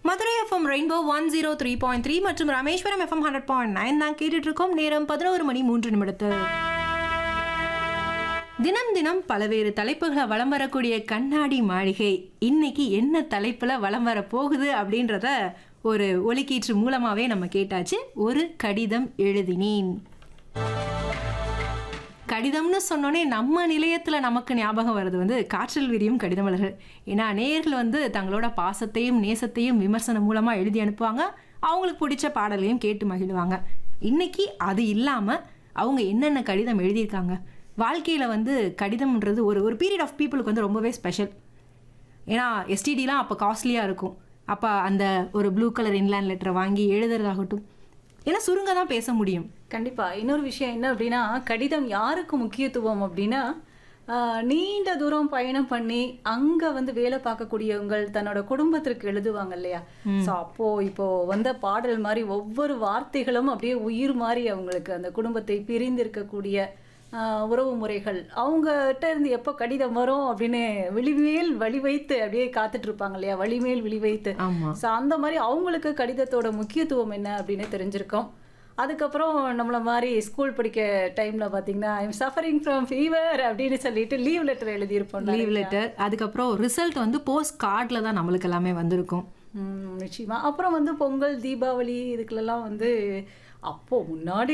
Madurai FM rainbow one zero three point three மற்றும் Rameswaram FM hundred point nine தான் கேட்டுட்டு இருக்கோம் நேரம் பதினோரு மணி மூன்று நிமிடத்து தினம் தினம் பல்வேறு தலைப்புகளை வலம் வரக்கூடிய கண்ணாடி மாளிகை இன்னைக்கு என்ன தலைப்புல வலம் வர போகுது அப்படின்றத ஒரு ஒலிக்கீற்று மூலமாவே நம்ம கேட்டாச்சு ஒரு கடிதம் எழுதினேன் கடிதம்னு சொன்னோன்னே நம்ம நிலையத்தில் நமக்கு ஞாபகம் வர்றது வந்து காற்றில் விரியும் கடிதமலர்கள் ஏன்னா நேயர்கள் வந்து தங்களோட பாசத்தையும் நேசத்தையும் விமர்சனம் மூலமாக எழுதி அனுப்புவாங்க அவங்களுக்கு பிடிச்ச பாடலையும் கேட்டு மகிழுவாங்க இன்னைக்கு அது இல்லாமல் அவங்க என்னென்ன கடிதம் எழுதியிருக்காங்க வாழ்க்கையில் வந்து கடிதம்ன்றது ஒரு ஒரு பீரியட் ஆஃப் பீப்புளுக்கு வந்து ரொம்பவே ஸ்பெஷல் ஏன்னா எஸ்டிடிலாம் அப்போ காஸ்ட்லியாக இருக்கும் அப்போ அந்த ஒரு ப்ளூ கலர் இன்லேண்ட் லெட்டரை வாங்கி எழுதுறதாகட்டும் ஏன்னா சுருங்க தான் பேச முடியும் கண்டிப்பா இன்னொரு விஷயம் என்ன அப்படின்னா கடிதம் யாருக்கு முக்கியத்துவம் அப்படின்னா ஆஹ், நீண்ட தூரம் பயணம் பண்ணி அங்க வந்து வேலை பார்க்கக்கூடியவங்க தன்னோட குடும்பத்திற்கு எழுதுவாங்க இல்லையா சோ அப்போ இப்போ வந்த பாடல் மாதிரி ஒவ்வொரு வார்த்தைகளும் அப்படியே உயிர் மாதிரி அவங்களுக்கு அந்த குடும்பத்தை பிரிந்திருக்கக்கூடிய ஆஹ், உறவு முறைகள் அவங்ககிட்ட இருந்து எப்போ கடிதம் வரும் அப்படின்னு விழிமேல் வழி வைத்து அப்படியே காத்துட்டு இருப்பாங்க இல்லையா வழிமேல் விழி வைத்து ஆமா ஸோ அந்த மாதிரி அவங்களுக்கு கடிதத்தோட முக்கியத்துவம் என்ன அப்படின்னு தெரிஞ்சிருக்கோம் அதுக்கப்புறம் நம்மள மாதிரி ஸ்கூல் படிக்க டைம்ல பாத்தீங்கன்னா ஐம் சஃபரிங் ஃப்ரம் ஃபீவர் அப்படின்னு சொல்லிட்டு லீவ் லெட்டர் எழுதியிருப்போம் லீவ் லெட்டர் அதுக்கப்புறம் ரிசல்ட் வந்து போஸ்ட் கார்டில் தான் நம்மளுக்கு எல்லாமே வந்திருக்கும் ம், நிச்சயமா அப்புறம் வந்து பொங்கல் தீபாவளி இதுக்கெல்லாம் வந்து அப்போ முன்னாடி